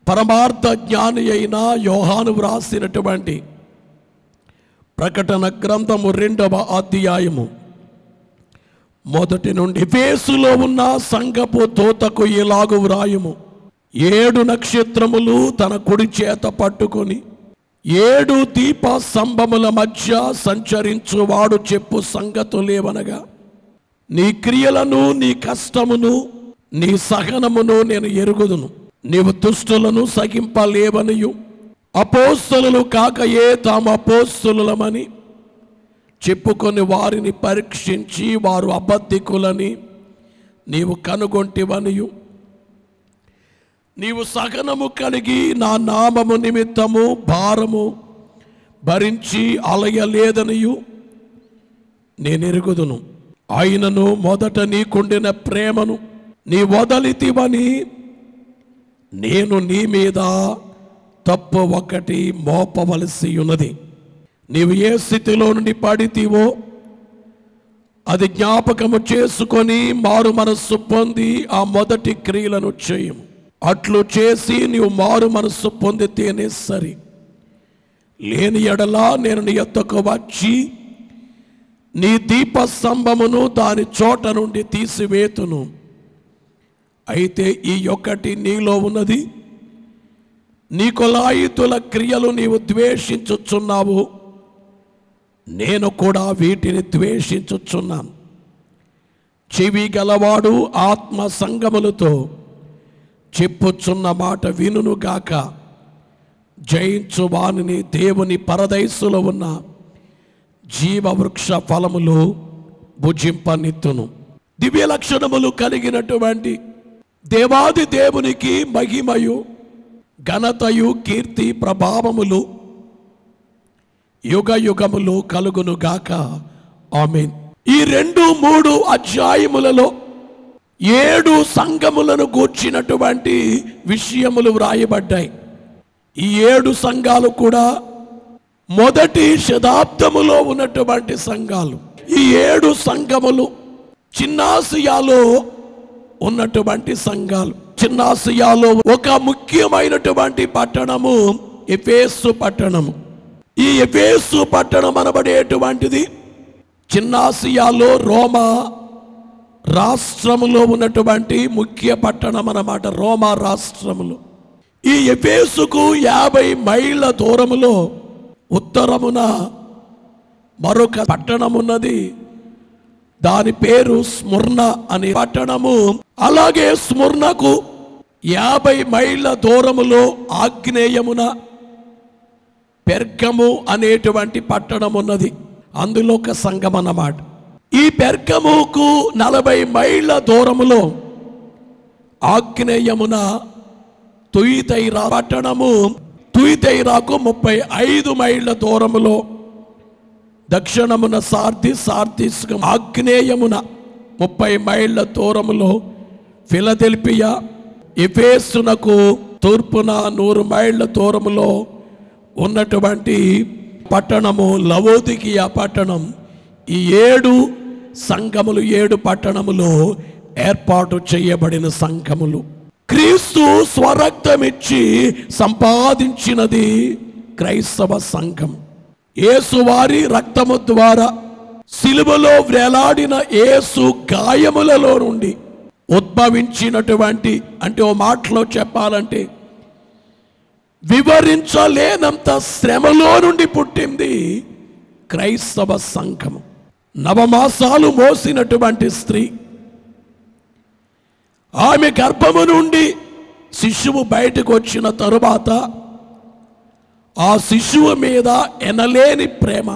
పరమార్థ జ్ఞాని అయిన యోహాను వ్రాసినటువంటి ప్రకటన గ్రంథము రెండవ అధ్యాయము మొదటి నుండి ఫేసులో ఉన్న సంగపు తోతకు ఇలాగు వ్రాయుము ఏడు నక్షత్రములు తన కుడి చేత పట్టుకొని ఏడు దీప స్తంభముల మధ్య సంచరించువాడు చెప్పు సంగతులేవనగా నీ క్రియలను నీ కష్టమును నీ సహనమును నేను ఎరుగుదును నీవు దుష్టులను సగింపలేవనియు అపోస్తులు కాకయే తాము అపోస్తులమని చెప్పుకొని వారిని పరీక్షించి వారు అబద్ధికులని నీవు కనుగొంటివనియు నీవు సహనము కలిగి నా నామము నిమిత్తము భారము భరించి అలయలేదనియు నేను ఎరుగుదును ఆయనను మొదట నీకుండిన ప్రేమను నీ వదలితివని నేను నీ మీద తప్పు ఒకటి మోపవలసి ఉన్నది నీవు ఏ స్థితిలో నుండి పడితీవో అది జ్ఞాపకము చేసుకొని మారు మనస్సు పొంది ఆ మొదటి క్రియలను చేయము అట్లు చేసి నీవు మారు మనస్సు పొందితేనే సరి లేని ఎడలా నేను నీ యొద్దకు వచ్చి నీ దీప స్తంభమును దాని చోట నుండి తీసివేతును అయితే ఈ యొక్కటి నీలో ఉన్నది నీ కొలాయితుల క్రియలు నీవు ద్వేషించుచున్నావు నేను కూడా వీటిని ద్వేషించుచున్నాను చెవి గలవాడు ఆత్మ సంగములతో చెప్పుచున్న మాట వినుగాక జయించు వానిని దేవుని పరదైసులో ఉన్న జీవవృక్ష ఫలములు భుజింపనిత్తును దివ్య లక్షణములు కలిగినటువంటి దేవాది దేవునికి మహిమయు ఘనతయు కీర్తి ప్రభావములు యుగ యుగములు కలుగును గాక ఆమెన్ ఈ రెండు మూడు అధ్యాయములలో ఏడు సంఘములను గూర్చినటువంటి విషయములు వ్రాయబడ్డాయి ఈ ఏడు సంఘాలు కూడా మొదటి శతాబ్దములో ఉన్నటువంటి సంఘాలు ఈ ఏడు సంఘములు చిన్నాసియాలో ఉన్నటువంటి సంఘాలు చిన్నాసియాలో ఒక ముఖ్యమైనటువంటి పట్టణము ఎఫేసు పట్టణము ఈ ఎఫేసు పట్టణం అనబడేటువంటిది చిన్నాసియాలో రోమా రాష్ట్రములో ఉన్నటువంటి ముఖ్య పట్టణం అన్నమాట రోమా రాష్ట్రములో ఈ ఎఫేసుకు యాభై మైళ్ళ దూరములో ఉత్తరమున మరొక పట్టణం ఉన్నది దాని పేరు స్ముర్ణ అనే పట్టణము అలాగే స్ముర్ణకు యాభై మైళ్ళ దూరములో ఆగ్నేయమున పెర్గము అనేటువంటి పట్టణం ఉన్నది అందులో ఒక సంఘం అన్నమాట ఈ పెర్గముకు నలభై మైళ్ళ దూరములో ఆగ్నేయమున తుయితైరా పట్టణము తుయితైరాకు ముప్పై ఐదు మైళ్ళ దూరములో దక్షిణమున సార్ది సార్దిస్ ఆగ్నేయమున ముప్పై మైళ్ళ దూరములో ఫిలదెల్పియా ఎఫేసునకు తూర్పున నూరు మైళ్ళ దూరములో ఉన్నటువంటి పట్టణము లవోదికియా పట్టణం ఈ ఏడు సంఘములు ఏడు పట్టణములో ఏర్పాటు చేయబడిన సంఘములు క్రీస్తు స్వరక్తమిచ్చి సంపాదించినది క్రైస్తవ సంఘం యేసువారి రక్తము ద్వారా సిలువలో వేలాడిన యేసు గాయములలో నుండి ఉద్భవించినటువంటి అంటే ఓ మాటలో చెప్పాలంటే వివరించలేనంత శ్రమలో నుండి పుట్టింది క్రైస్తవ సంఘము నవమాసాలు మోసినటువంటి స్త్రీ ఆమె గర్భము నుండి శిశువు బయటకు వచ్చిన తరువాత ఆ శిశువు మీద ఎనలేని ప్రేమ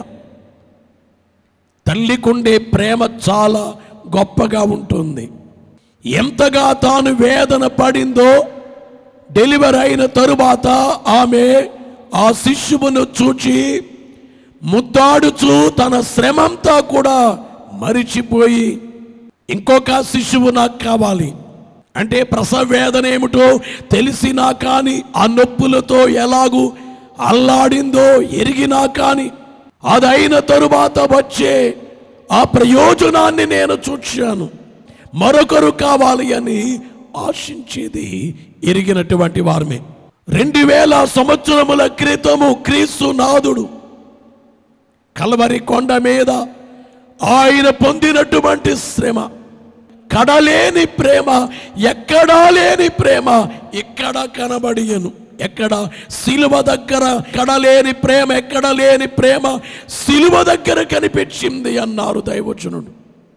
తల్లికుండే ప్రేమ చాలా గొప్పగా ఉంటుంది ఎంతగా తాను వేదన పడిందో డెలివరీ అయిన తరువాత ఆమె ఆ శిశువును చూచి ముద్దాడుచు తన శ్రమంతా కూడా మరిచిపోయి ఇంకొక శిశువు నాకు కావాలి అంటే ప్రసవ వేదన ఏమిటో తెలిసినా కానీ ఆ నొప్పులతో ఎలాగూ అల్లాడిందో ఎరిగినా కానీ అదైన తరువాత వచ్చే ఆ ప్రయోజనాన్ని నేను చూచాను మరొకరు కావాలి అని ఆశించేది ఎరిగినటువంటి వారమే రెండు వేల సంవత్సరముల క్రితము క్రీస్తు నాదుడు కలవరి కొండ మీద ఆయన పొందినటువంటి శ్రమ కడలేని ప్రేమ ఎక్కడా లేని ప్రేమ ఇక్కడ కనబడియను ఎక్కడ సిలువ దగ్గర కడలేని ప్రేమ ఎక్కడ లేని ప్రేమ సిలువ దగ్గర కనిపించింది అన్నారు దైవజనుడు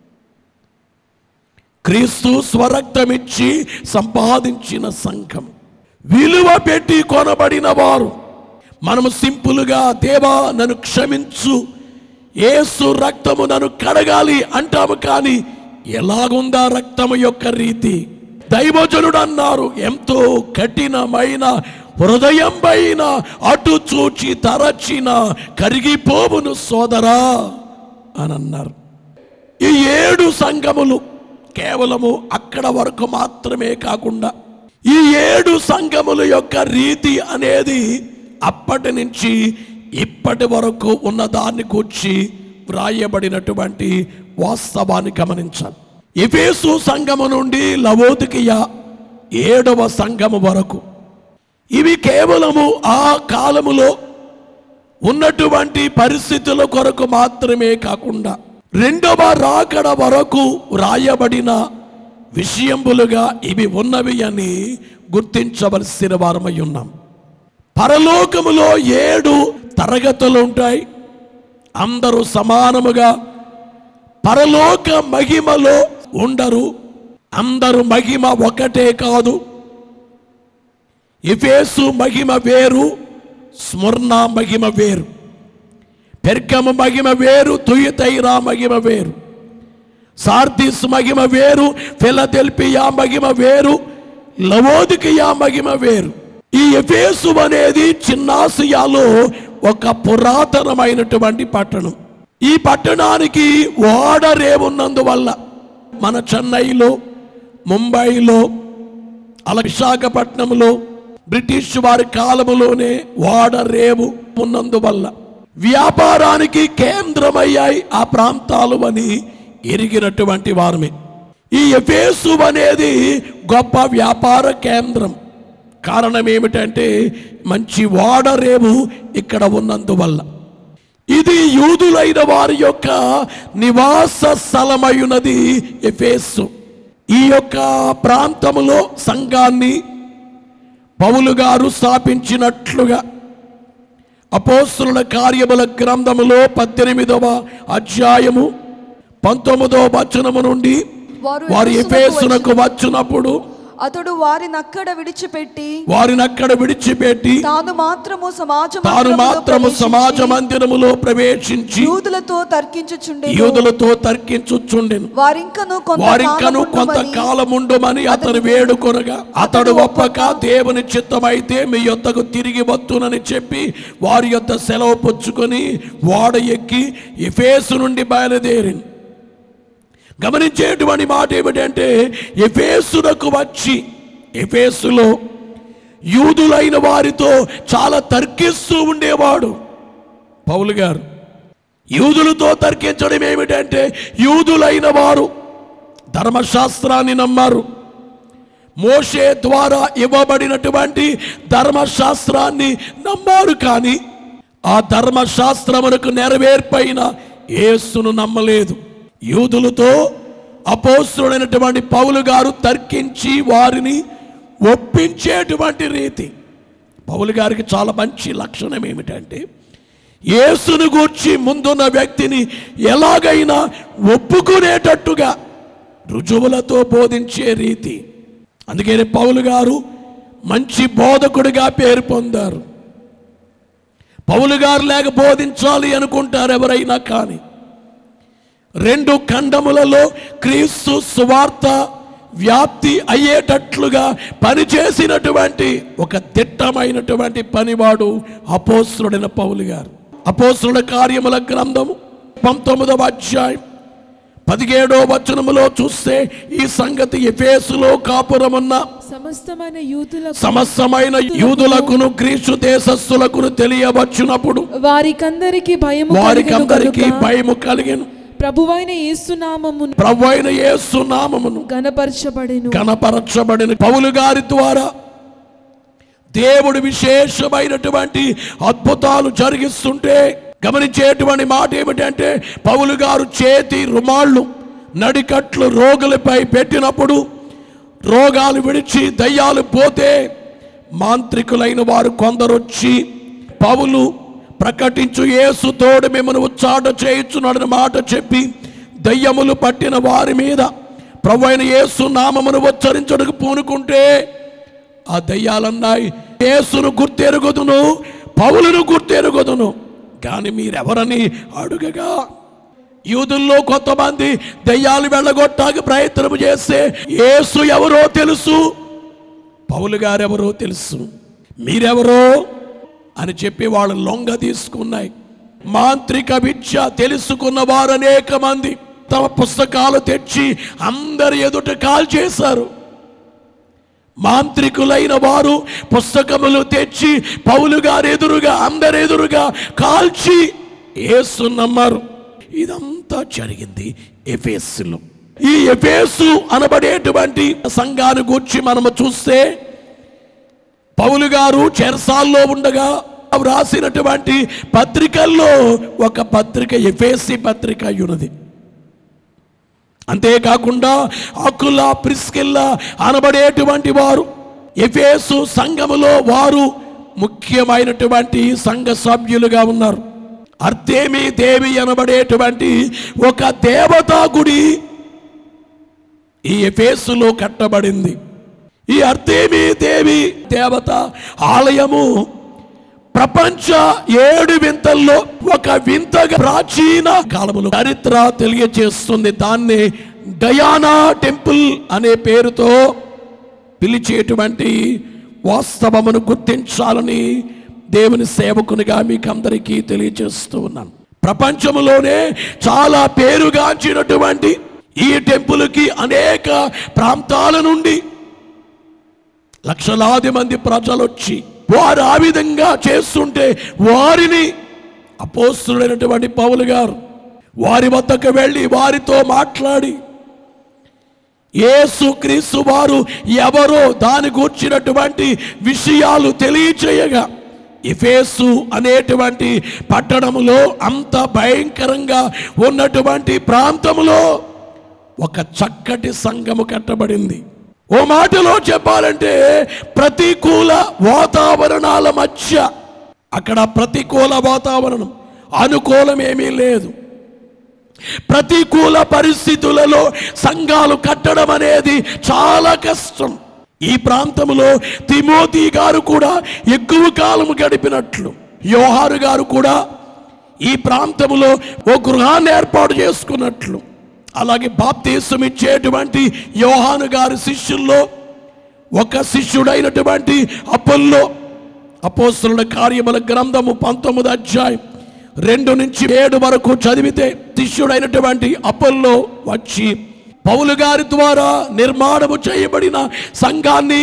క్రీస్తు స్వరక్తమిచ్చి సంపాదించిన సంఘం విలువ పెట్టి కొనబడిన వారు మనము సింపుల్గా దేవా నన్ను క్షమించు ఏసు రక్తము నన్ను కడగాలి అంటాము కానీ ఎలాగుందా రక్తము యొక్క రీతి దైవజనుడు అన్నారు ఎంతో కఠినమైన హృదయం పైన అటు చూచి తరచిన కరిగిపోవును సోదరా అని అన్నారు ఈ ఏడు సంఘములు కేవలము అక్కడ వరకు మాత్రమే కాకుండా ఈ ఏడు సంఘముల యొక్క రీతి అనేది అప్పటి నుంచి ఇప్పటి వరకు ఉన్న దాన్ని కూర్చి వ్రాయబడినటువంటి వాస్తవాన్ని గమనించాలి ఎఫేసు సంఘము నుండి లవోదికియ ఏడవ సంఘము వరకు ఇవి కేవలము ఆ కాలములో ఉన్నటువంటి పరిస్థితుల కొరకు మాత్రమే కాకుండా రెండవ రాకడ వరకు రాయబడిన విషయంబులుగా ఇవి ఉన్నవి అని గుర్తించవలసిన వారమై ఉన్నాం పరలోకములో ఏడు తరగతులు ఉంటాయి అందరూ సమానముగా పరలోక మహిమలో ఉండరు అందరు మహిమ ఒకటే కాదు ఎఫేసు మహిమ వేరు స్మరణ మహిమ వేరు పెర్గము మహిమ వేరు తుయతైరా మహిమ వేరు సార్దిస్ మహిమ వేరు ఫిలదెల్పియా మహిమ వేరు లవోదికియా మహిమ వేరు ఈ ఎఫేసు అనేది చిన్నాసియాలో ఒక పురాతనమైనటువంటి పట్టణం ఈ పట్టణానికి ఓడరేవున్నందువల్ల మన చెన్నైలో ముంబైలో అలా విశాఖపట్నంలో బ్రిటిష్ వారి కాలములోనే ఓడరేవు ఉన్నందువల్ల వ్యాపారానికి కేంద్రమయ్యాయి ఆ ప్రాంతాలు అని ఎరిగినటువంటి వారమే ఈ ఎఫేసు అనేది గొప్ప వ్యాపార కేంద్రం కారణం ఏమిటంటే మంచి ఓడరేవు ఇక్కడ ఉన్నందువల్ల ఇది యూదులైన వారి యొక్క నివాస స్థలమైనది ఎఫేసు ఈ యొక్క ప్రాంతములో సంఘాన్ని పౌలు గారు స్థాపించినట్లుగా అపోస్తుల కార్యముల గ్రంథములో పద్దెనిమిదవ అధ్యాయము పంతొమ్మిదవ వచనము నుండి వారు వారి ఎఫెసునకు ఎఫేసునకు వచ్చినప్పుడు అతడు వారిని అక్కడ విడిచిపెట్టి వారిని అక్కడ విడిచిపెట్టి తాను మాత్రము సమాజ తాను మందిరములో మాత్రము ప్రవేశించి సమాజ మందిరములో ప్రవేశించి యూదులతో తర్కించుచుండే యూదులతో తర్కించుచుండెను వారింకను వారికను కొంత కొంతకాలం ఉండుమని అతను వేడుకొనగా అతడు ఒప్పక దేవుని చిత్తమైతే మీ యొద్దకు తిరిగి వత్తునని చెప్పి వారి యొద్ద సెలవు పుచ్చుకొని వాడ ఎక్కి ఎఫేసు నుండి బయలుదేరి గమనించేటువంటి మాట ఏమిటంటే ఎఫేసునకు వచ్చి ఎఫేసులో యూదులైన వారితో చాలా తర్కిస్తూ ఉండేవాడు పౌలు గారు యూదులతో తర్కించడం ఏమిటంటే యూదులైన వారు ధర్మశాస్త్రాన్ని నమ్మారు మోషే ద్వారా ఇవ్వబడినటువంటి ధర్మశాస్త్రాన్ని నమ్మారు కానీ ఆ ధర్మశాస్త్రమునకు నెరవేర్పైన యేసును నమ్మలేదు యూదులతో అపోస్తుడైనటువంటి పౌలు గారు తర్కించి వారిని ఒప్పించేటువంటి రీతి పౌలు గారికి చాలా మంచి లక్షణం ఏమిటంటే యేసును గూర్చి ముందున్న వ్యక్తిని ఎలాగైనా ఒప్పుకునేటట్టుగా రుజువులతో బోధించే రీతి అందుకని పౌలు గారు మంచి బోధకుడిగా పేరు పొందారు పౌలు గారు లేక బోధించాలి అనుకుంటారు ఎవరైనా కానీ రెండు ఖండములలో క్రీస్తు సువార్త వ్యాప్తి అయ్యేటట్లుగా పనిచేసినటువంటి ఒక దిట్టమైనటువంటి పనివాడు అపోస్తుడైన పౌలు గారు అపోస్తుల కార్యముల గ్రంథము పంతొమ్మిదవ అధ్యాయం పదిహేడో వచనములో చూస్తే ఈ సంగతి ఎఫేసులో కాపురమున్న సమస్తమైన యూతులకు సమస్తమైన యూదులకును గ్రీసు దేశస్థులకును తెలియవచ్చునప్పుడు వారికందరికి భయము కలుగును వారికందరికీ గనుక భయము కలిగెను ప్రభువైన యేసునామమును ప్రభు అయిన యేసు నామమును గణపరచబడెను కనపరచబడిన పౌలు గారి ద్వారా దేవుడు విశేషమైనటువంటి అద్భుతాలు జరిగిస్తుంటే గమనించేటువంటి మాట ఏమిటంటే పౌలు గారు చేతి రుమాళ్ళు నడికట్లు రోగులపై పెట్టినప్పుడు రోగాలు విడిచి దయ్యాలు పోతే మాంత్రికులైన వారు కొందరొచ్చి పౌలు ప్రకటించు యేసు తోడు మిమ్మల్ని ఉచ్చాట చేయుచున్నాడని మాట చెప్పి దయ్యములు పట్టిన వారి మీద ప్రభు అయిన యేసు నామమును ఉచ్చరించడానికి పూనుకుంటే ఆ దయ్యాలన్నాయి యేసును గుర్తెరుగుదును పౌలును గుర్తెరుగుదును కానీ మీరెవరని అడుగగా యూదుల్లో కొంతమంది దయ్యాలు వెళ్ళగొట్టాక ప్రయత్నం చేస్తే యేసు ఎవరో తెలుసు పౌలు గారెవరో తెలుసు మీరెవరో అని చెప్పి వాళ్ళు లొంగ తీసుకున్నాయి మాంత్రిక విద్య తెలుసుకున్న వారు అనేక మంది తమ పుస్తకాలు తెచ్చి అందరి ఎదుట కాల్ చేశారు మాంత్రికులైన వారు పుస్తకములు తెచ్చి పౌలు గారు ఎదురుగా అందరి ఎదురుగా కాల్చి యేసు నమ్మారు ఇదంతా జరిగింది ఎఫేసులో ఈ ఎఫేసు అనబడేటువంటి సంఘాన్ని గూర్చి మనము చూస్తే పౌలు గారు చెరసాల్లో ఉండగా రాసినటువంటి పత్రికల్లో ఒక పత్రిక ఎఫేసి పత్రిక ఉన్నది అంతేకాకుండా అకుల ప్రిస్కిల్ల అనబడేటువంటి వారు ఎఫేసు సంఘములో వారు ముఖ్యమైనటువంటి సంఘ సభ్యులుగా ఉన్నారు అర్తేమి దేవి అనబడేటువంటి ఒక దేవతా గుడి ఈ ఎఫేసులో కట్టబడింది ఈ అర్తేమి దేవి దేవత ఆలయము ప్రపంచ ఏడు వింతల్లో ఒక వింతగా ప్రాచీన కాలములో చరిత్ర తెలియజేస్తుంది దాన్ని డయానా టెంపుల్ అనే పేరుతో పిలిచేటువంటి వాస్తవమును గుర్తించాలని దేవుని సేవకునిగా మీకు అందరికీ తెలియజేస్తూ ఉన్నాను ప్రపంచంలోనే చాలా పేరుగాంచినటువంటి ఈ టెంపుల్కి అనేక ప్రాంతాల నుండి లక్షలాది మంది ప్రజలు వచ్చి వారు ఆ విధంగా చేస్తుంటే వారిని అపోస్తుడైనటువంటి పౌలు గారు వారి వద్దకు వెళ్ళి వారితో మాట్లాడి యేసు క్రీస్తు వారు ఎవరో దాని గూర్చినటువంటి విషయాలు తెలియచేయగా ఇఫేసు అనేటువంటి పట్టణములో అంత భయంకరంగా ఉన్నటువంటి ప్రాంతములో ఒక చక్కటి సంఘము కట్టబడింది ఓ మాటలో చెప్పాలంటే ప్రతికూల వాతావరణాల మధ్య అక్కడ ప్రతికూల వాతావరణం అనుకూలం ఏమీ లేదు ప్రతికూల పరిస్థితులలో సంఘాలు కట్టడం అనేది చాలా కష్టం ఈ ప్రాంతంలో తిమోతి గారు కూడా ఎక్కువ కాలం గడిపినట్లు యోహారు గారు కూడా ఈ ప్రాంతంలో ఓ గృహాన్ని ఏర్పాటు చేసుకున్నట్లు అలాగే బాప్తీసం ఇచ్చేటువంటి యోహాను గారి శిష్యుల్లో ఒక శిష్యుడైనటువంటి అప్పల్లో అపోస్తుల కార్యముల గ్రంథము పంతొమ్మిది అధ్యాయం రెండు నుంచి ఏడు వరకు చదివితే శిష్యుడైనటువంటి అప్పల్లో వచ్చి పౌలు గారి ద్వారా నిర్మాణము చేయబడిన సంఘాన్ని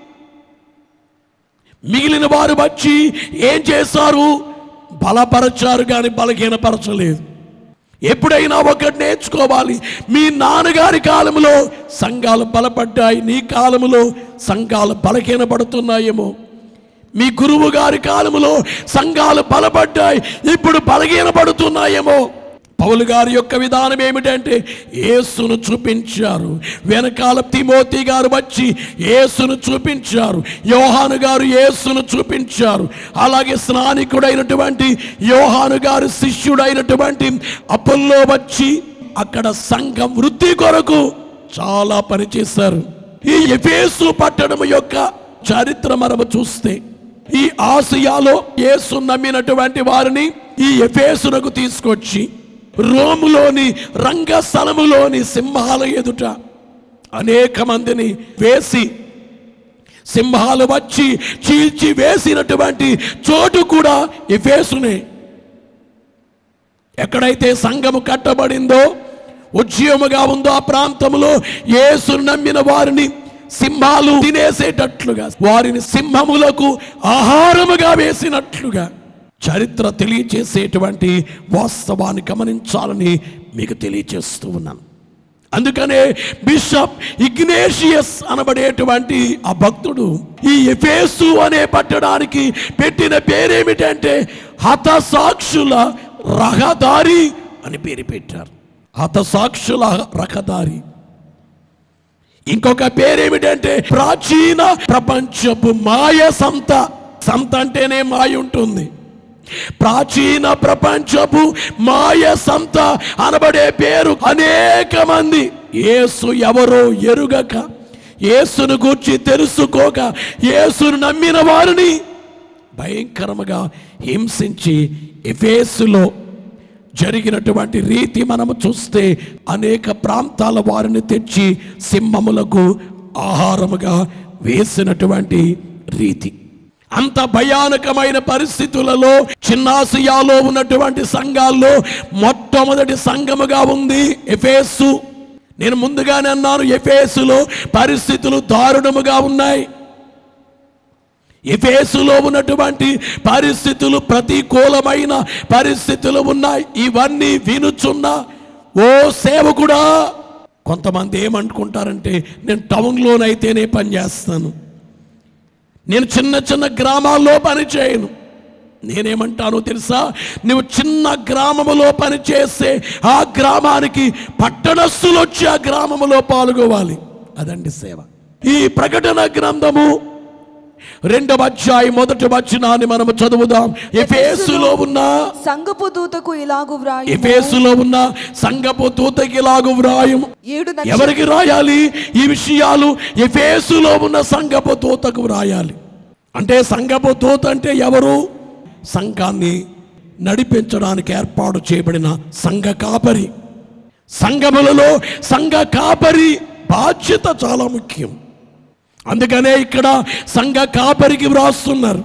మిగిలిన వారు వచ్చి ఏం చేశారు బలపరచారు కానీ బలహీనపరచలేదు ఎప్పుడైనా ఒకటి నేర్చుకోవాలి మీ నాన్నగారి కాలంలో సంఘాలు బలపడ్డాయి నీ కాలంలో సంఘాలు బలహీనపడుతున్నాయేమో మీ గురువు గారి కాలంలో సంఘాలు బలపడ్డాయి ఇప్పుడు బలహీనపడుతున్నాయేమో పౌలు గారి యొక్క విధానం ఏమిటంటే యేసును చూపించారు వెనకాల తిమోతి గారు వచ్చి యేసును చూపించారు యోహాను గారు యేసును చూపించారు అలాగే స్నానికుడైనటువంటి యోహాను గారు శిష్యుడైనటువంటి అప్పుల్లో వచ్చి అక్కడ సంఘం వృద్ధి కొరకు చాలా పనిచేశారు ఈ ఎఫేసు పట్టణం యొక్క చరిత్ర మనము చూస్తే ఈ ఆసియాలో యేసు నమ్మినటువంటి వారిని ఈ ఎఫేసునకు తీసుకొచ్చి రోములోని రంగస్థలములోని సింహాల ఎదుట అనేక మందిని వేసి సింహాలు వచ్చి చీల్చి వేసినటువంటి చోటు కూడా ఎఫేసునే ఎక్కడైతే సంఘము కట్టబడిందో ఉద్యముగా ఉందో ఆ ప్రాంతంలో యేసు నమ్మిన వారిని సింహాలు తినేసేటట్లుగా వారిని సింహములకు ఆహారముగా వేసినట్లుగా చరిత్ర తెలియచేసేటువంటి వాస్తవాన్ని గమనించాలని మీకు తెలియచేస్తూ ఉన్నాను అందుకనే బిషప్ ఇగ్నేషియస్ అనబడేటువంటి ఆ భక్తుడు ఈ ఎఫేసు అనే పట్టడానికి పెట్టిన పేరేమిటంటే హతసాక్షుల రహదారి అని పేరు పెట్టారు హతసాక్షుల రహదారి ఇంకొక పేరేమిటంటే ప్రాచీన ప్రపంచపు మాయ సంత సంత అంటేనే మాయ ఉంటుంది ప్రాచీన ప్రపంచపు మాయ సంత అనబడే పేరు అనేక మంది యేసు ఎవరో ఎరుగక యేసును గూర్చి తెలుసుకోక యేసును నమ్మిన వారిని భయంకరముగా హింసించి ఎఫేసులో జరిగినటువంటి రీతి మనము చూస్తే అనేక ప్రాంతాల వారిని తెచ్చి సింహములకు ఆహారముగా వేసినటువంటి రీతి అంత భయానకమైన పరిస్థితులలో చిన్నాసియాలో ఉన్నటువంటి సంఘాల్లో మొట్టమొదటి సంఘముగా ఉంది ఎఫేసు నేను ముందుగానే అన్నాను ఎఫేసులో పరిస్థితులు దారుణముగా ఉన్నాయి ఎఫేసులో ఉన్నటువంటి పరిస్థితులు ప్రతికూలమైన పరిస్థితులు ఉన్నాయి ఇవన్నీ వినుచున్న ఓ సేవకుడా కొంతమంది ఏమనుకుంటారంటే నేను టౌన్లోనైతేనే పనిచేస్తాను నేను చిన్న చిన్న గ్రామాల్లో పని చేయను నేనేమంటానో తెలుసా నువ్వు చిన్న గ్రామములో పనిచేస్తే ఆ గ్రామానికి పట్టణస్థులు వచ్చి ఆ గ్రామములో పాల్గొవాలి అదండి సేవ ఈ ప్రకటన గ్రంథము రెండవ అధ్యాయం మొదటి వచనాన్ని మనము చదువుదాం ఎఫేసులో ఉన్న సంగపు దూతకు ఇలాగు వ్రాయి ఎఫేసులో ఉన్న సంగపు దూతకి లాగు వ్రాయం ఏడు నక్ష- ఎవరికి రాయాలి ఈ విషయాలు ఎఫేసులో ఉన్న సంగపు దూతకు వ్రాయాలి అంటే సంగపు దూత అంటే ఎవరు సంఘాన్ని నడిపించడానికి ఏర్పాటు చేయబడిన సంఘ కాపరి సంఘములలో సంఘ కాపరి బాధ్యత చాలా ముఖ్యం అందుకనే ఇక్కడ సంఘ కాపరికి వ్రాస్తున్నారు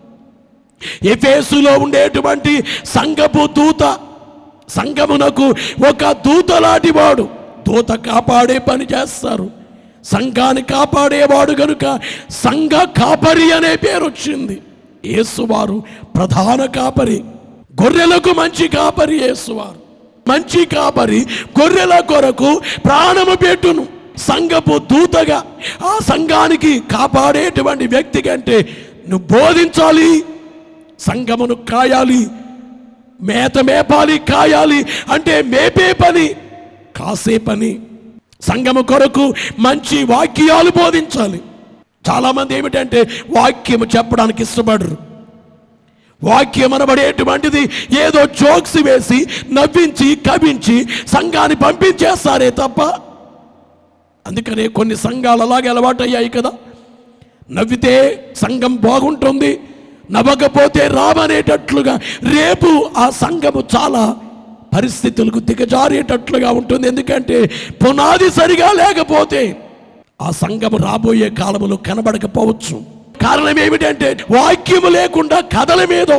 ఎఫేసులో ఉండేటువంటి సంఘపు దూత సంఘమునకు ఒక దూత లాంటివాడు దూత కాపాడే పని చేస్తారు సంఘాన్ని కాపాడేవాడు గనుక సంఘ కాపరి అనే పేరు వచ్చింది యేసువారు ప్రధాన కాపరి గొర్రెలకు మంచి కాపరి యేసువారు మంచి కాపరి గొర్రెల కొరకు ప్రాణము పెట్టును సంఘపు దూతగా ఆ సంఘానికి కాపాడేటువంటి వ్యక్తి కంటే నువ్వు బోధించాలి సంఘమును కాయాలి మేత మేపాలి కాయాలి అంటే మేపే పని కాసే పని సంఘము కొరకు మంచి వాక్యాలు బోధించాలి చాలామంది ఏమిటంటే వాక్యము చెప్పడానికి ఇష్టపడరు వాక్యం అనబడేటువంటిది ఏదో జోక్స్ వేసి నవ్వించి కవించి సంఘాన్ని పంపించేస్తారే తప్ప అందుకనే కొన్ని సంఘాలు అలాగే అలవాటయ్యాయి కదా నవ్వితే సంఘం బాగుంటుంది నవ్వకపోతే రామనేటట్లుగా రేపు ఆ సంఘము చాలా పరిస్థితులకు దిగజారేటట్లుగా ఉంటుంది ఎందుకంటే పునాది సరిగా లేకపోతే ఆ సంఘము రాబోయే కాలములో కనబడకపోవచ్చు కారణం ఏమిటంటే వాక్యము లేకుండా కథల మీదో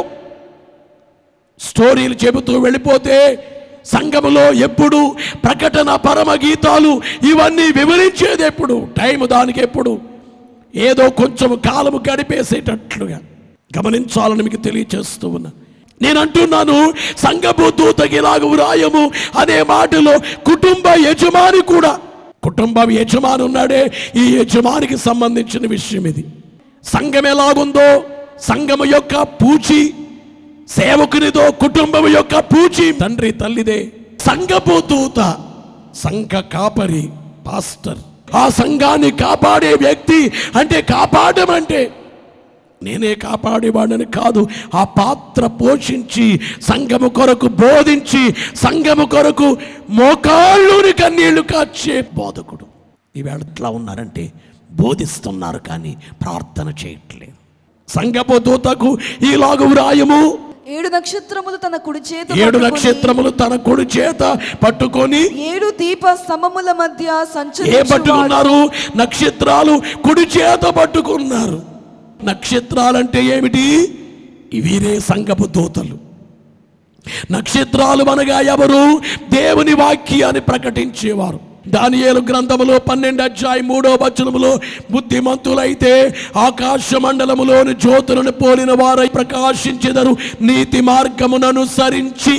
స్టోరీలు చెబుతూ వెళ్ళిపోతే సంఘములో ఎప్పుడు ప్రకటన పరమ గీతాలు ఇవన్నీ వివరించేది ఎప్పుడు టైం దానికి ఎప్పుడు ఏదో కొంచెం కాలము గడిపేసేటట్లుగా గమనించాలని మీకు తెలియచేస్తూ ఉన్నా నేను అంటున్నాను సంఘపు దూతకి ఇలాగ వ్రాయము అనే మాటలో కుటుంబ యజమాని కూడా కుటుంబ యజమాని ఉన్నాడే ఈ యజమానికి సంబంధించిన విషయం ఇది సంఘం ఎలాగుందో సంఘము యొక్క పూచి సేవకునిదో కుటుంబం యొక్క పూచి తండ్రి తల్లిదే సంఘపు దూత సంఘ కాపరి పాస్టర్ ఆ సంఘాన్ని కాపాడే వ్యక్తి అంటే కాపాడడం అంటే నేనే కాపాడేవాడని కాదు ఆ పాత్ర పోషించి సంఘము కొరకు బోధించి సంఘము కొరకు మోకాళ్ళుని కన్నీళ్లు కాచే బోధకుడు ఈవేళ ఎట్లా ఉన్నారంటే బోధిస్తున్నారు కానీ ప్రార్థన చేయట్లేదు సంఘపు దూతకు ఈలాగు వ్రాయము ఏడు నక్షత్రములు తన కుడి చేత ఏడు పట్టుకొని నక్షత్రములు తన కుడి చేత పట్టుకొని ఏడు దీప స్తంభముల మధ్య ఏ సంచరించువాడు పట్టుకున్నారు నక్షత్రాలు కుడి చేత పట్టుకున్నారు నక్షత్రాలంటే ఏమిటి వీరే సంగపు దూతలు నక్షత్రాలు అనగా ఎవరు దేవుని వాక్యాన్ని ప్రకటించేవారు దానియేలు గ్రంథములో పన్నెండు అధ్యాయం మూడో వచనములో బుద్ధిమంతులైతే ఆకాశ మండలములోని జ్యోతులను పోలిన వారై ప్రకాశించెదరు నీతి మార్గమును అనుసరించి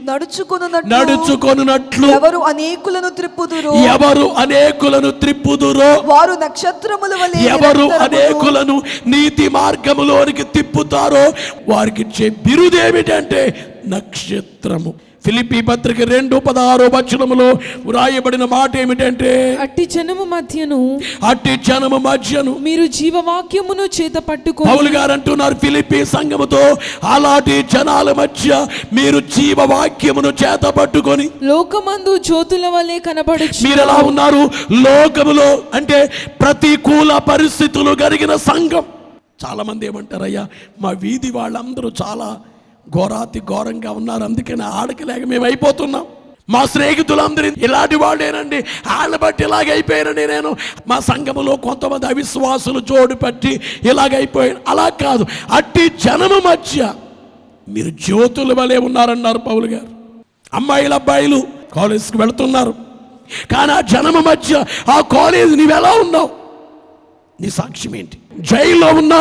నడుచుకొనున్నట్లు నడుచుకొనున్నట్లు ఎవరు అనేకులను త్రిప్పుదురో ఎవరు అనేకులను త్రిప్పుదురో వారు నక్షత్రముల వలె ఎవరు నిరంతరమును అనేకులను నీతి మార్గములోనికి తిప్పుతారో వారికి ఇచ్చే బిరుదేమిటంటే నక్షత్రము ఫిలిపి పత్రిక రెండు పదహారో వచనములో వ్రాయబడిన మాట ఏమిటంటే అట్టి జనము మధ్యను అట్టి జనము మధ్యను మీరు జీవవాక్యమును చేత పట్టుకొని పౌలు గారు అంటున్నారు ఫిలిపి సంఘముతో అలాంటి జనాల మధ్య మీరు జీవవాక్యమును చేత పట్టుకొని లోకమందు జ్యోతుల వలె కనబడుచు మీరు ఎలా ఉన్నారు లోకములో అంటే ప్రతికూల పరిస్థితులు కలిగిన సంఘం చాలా మంది ఏమంటారయ్యా మా వీధి వాళ్ళందరూ చాలా ఘోరాతి ఘోరంగా ఉన్నారు అందుకని ఆడకలేక మేము అయిపోతున్నాం మా స్నేహితులందరూ ఇలాంటి వాళ్ళేనండి వాళ్ళ బట్టి ఇలాగ అయిపోయానండి నేను మా సంఘములో కొంతమంది అవిశ్వాసులు జోడు పట్టి ఇలాగైపోయాను అలా కాదు అట్టి జనము మధ్య మీరు జ్యోతుల వలె ఉన్నారన్నారు పౌలు గారు అమ్మాయిలు అబ్బాయిలు కాలేజ్కి వెళుతున్నారు కానీ ఆ జనము మధ్య ఆ కాలేజ్ నీవెలా ఉన్నావు నీ సాక్ష్యం ఏంటి జైల్లో ఉన్నా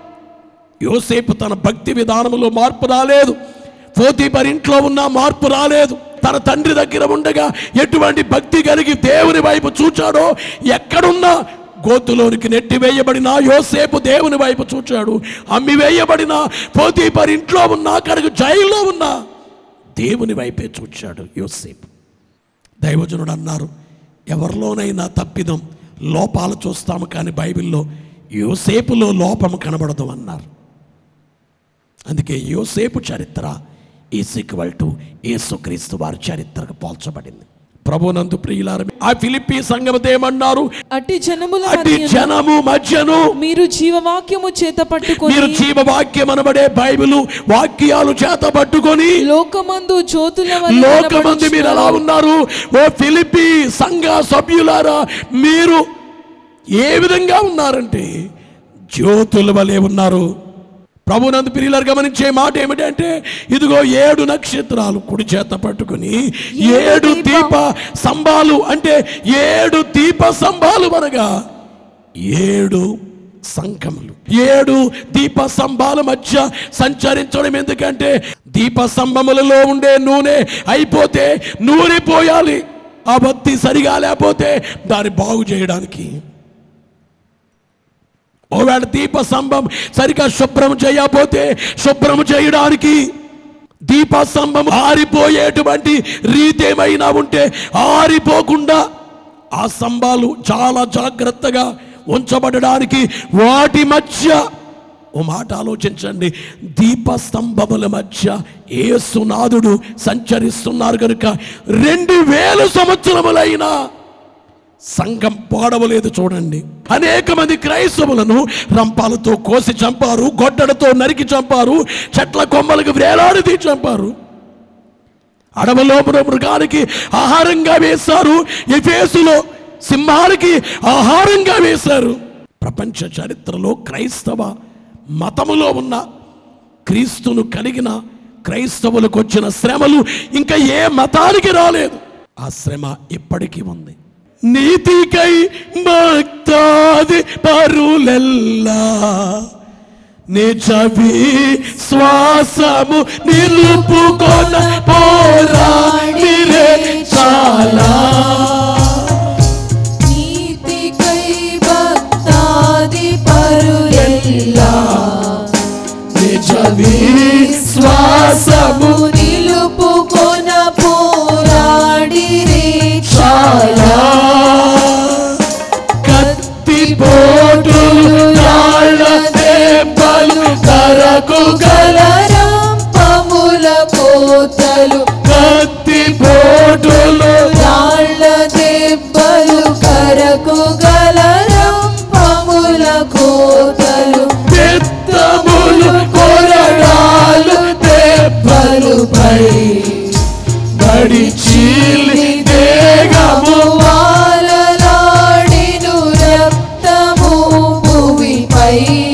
యోసేపు తన భక్తి విధానంలో మార్పు రాలేదు పోతీపర్ ఇంట్లో ఉన్న మార్పు రాలేదు తన తండ్రి దగ్గర ఉండగా ఎటువంటి భక్తి కలిగి దేవుని వైపు చూచాడో ఎక్కడున్నా గోతులోనికి నెట్టి వేయబడిన యోసేపు దేవుని వైపు చూచాడు అమ్మి వేయబడిన పోతీపర్ ఇంట్లో ఉన్నా అక్కడికి జైల్లో ఉన్నా దేవుని వైపే చూచాడు యోసేపు దైవజనుడు అన్నారు ఎవరిలోనైనా తప్పిదం లోపాలు చూస్తాము కానీ బైబిల్లో యోసేపులో లోపం కనబడదు అన్నారు అందుకే యోసేపు చరిత్ర ఈక్వల్ టు యేసుక్రీస్తు వారి చరిత్రకు పోల్చబడింది ప్రభునందు ప్రియులార ఆ ఫిలిప్పి సంగమత ఏమన్నారు అట్టి జనముల అటు మధ్యను జనము మధ్యను మీరు జీవవాక్యము చేత పట్టుకొని మీరు జీవవాక్యం అనబడే బైబిలు వాక్యాలు చేత పట్టుకొని లోకమందు జ్యోతుల వలె లోకమంది మీరు ఎలా కనబడుచున్నారు. ఉన్నారు ఓ ఫిలిపి సంఘ సభ్యులారా మీరు ఏ విధంగా ఉన్నారంటే జ్యోతుల వలె ఉన్నారు ప్రభునందు పిల్లలు గమనించే మాట ఏమిటంటే ఇదిగో ఏడు నక్షత్రాలు కుడి చేత పట్టుకుని ఏడు దీప స్తంభాలు అంటే ఏడు దీప స్తంభాలు అనగా ఏడు సంఘములు ఏడు దీప స్తంభాల మధ్య సంచరించడం ఎందుకంటే దీప స్తంభములలో ఉండే నూనె అయిపోతే నూనె పోయాలి ఆ బత్తి సరిగా లేకపోతే దాన్ని బాగు చేయడానికి ఒకవేళ దీప స్తంభం సరిగా శుభ్రం చేయకపోతే శుభ్రం చేయడానికి దీప స్తంభం ఆరిపోయేటువంటి రీతి ఏమైనా ఉంటే ఆరిపోకుండా ఆ స్తంభాలు చాలా జాగ్రత్తగా ఉంచబడడానికి వాటి మధ్య ఓ మాట ఆలోచించండి దీపస్తంభముల మధ్య ఏసునాథుడు సంచరిస్తున్నారు కనుక రెండు వేల సంవత్సరములైనా సంఘం పాడవలేదు చూడండి అనేక మంది క్రైస్తవులను రంపాలతో కోసి చంపారు గొడ్డలతో నరికి చంపారు చెట్ల కొమ్మలకు వేలాడితీ చంపారు అడవిలో మరో మృగానికి ఆహారంగా వేశారు ఎఫేసులో సింహానికి ఆహారంగా వేశారు ప్రపంచ చరిత్రలో క్రైస్తవ మతములో ఉన్న క్రీస్తును కలిగిన క్రైస్తవులకు వచ్చిన శ్రమలు ఇంకా ఏ మతానికి రాలేదు ఆ శ్రమ ఇప్పటికీ ఉంది నీతికై భక్తాది పరులెల్లా నిజవి శ్వాసము నిలుపుకొన పోరాడిరే చాలా నీతికై భక్తాది పరులెల్లా నిజవి శ్వాసము నిలుపుకొన పోరాడిరే చాలా కత్తి పోటులు రాళ్ళ దెబ్బలు కరకు గల కలరంపముల కోతలు కత్తి పోటులు రాళ్ళ దెబ్బలు కరకు గలరంపముల కోతలు పెత్తములు కొరడాలు దెబ్బలుపై బడి చీలి దేగము వాలలాడిను రక్తము భూమిపై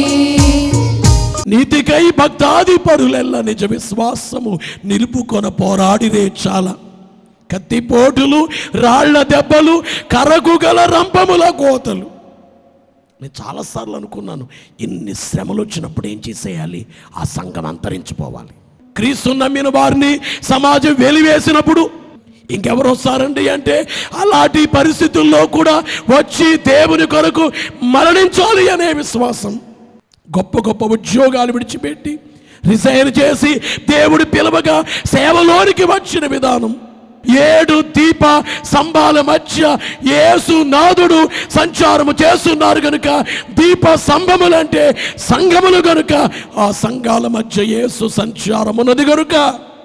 నీతికై భక్తాది పరులెల్ల నిజ విశ్వాసము నిలుపుకొన పోరాడిరే చాలా కత్తిపోటులు రాళ్ల దెబ్బలు కరకు గల రంపముల కోతలు నేను చాలాసార్లు అనుకున్నాను ఇన్ని శ్రమలు వచ్చినప్పుడు ఏం చేసేయాలి ఆ సంఘం అంతరించిపోవాలి క్రీస్తు నమ్మిన వారిని సమాజం వెలివేసినప్పుడు ఇంకెవరు వస్తారండి అంటే అలాంటి పరిస్థితుల్లో కూడా వచ్చి దేవుని కొరకు మరణించాలి అనే విశ్వాసం గొప్ప గొప్ప ఉద్యోగాలు విడిచిపెట్టి రిజైన్ చేసి దేవుడి పిలవగా సేవలోనికి వచ్చిన విధానం ఏడు దీప స్తంభాల మధ్య యేసు నాదుడు సంచారము చేస్తున్నారు కనుక దీప స్తంభములంటే సంఘములు గనుక ఆ సంఘాల మధ్య యేసు సంచారం ఉన్నది గనుక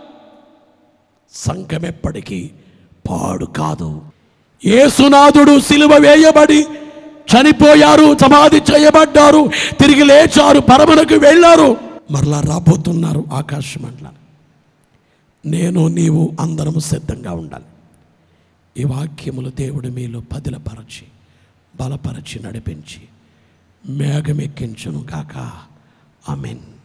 సంఘం ఎప్పటికీ పాడు కాదు యేసునాథుడు సిలువ వేయబడి చనిపోయారు సమాధి చేయబడ్డారు తిరిగి లేచారు పరమునకు వెళ్ళారు మరలా రాబోతున్నారు ఆకాశమండ్ల నేను నీవు అందరము సిద్ధంగా ఉండాలి ఈ వాక్యములు దేవుడు మీలో పదిలపరచి బలపరచి నడిపించి మేఘమెక్కించును గాక ఆమెన్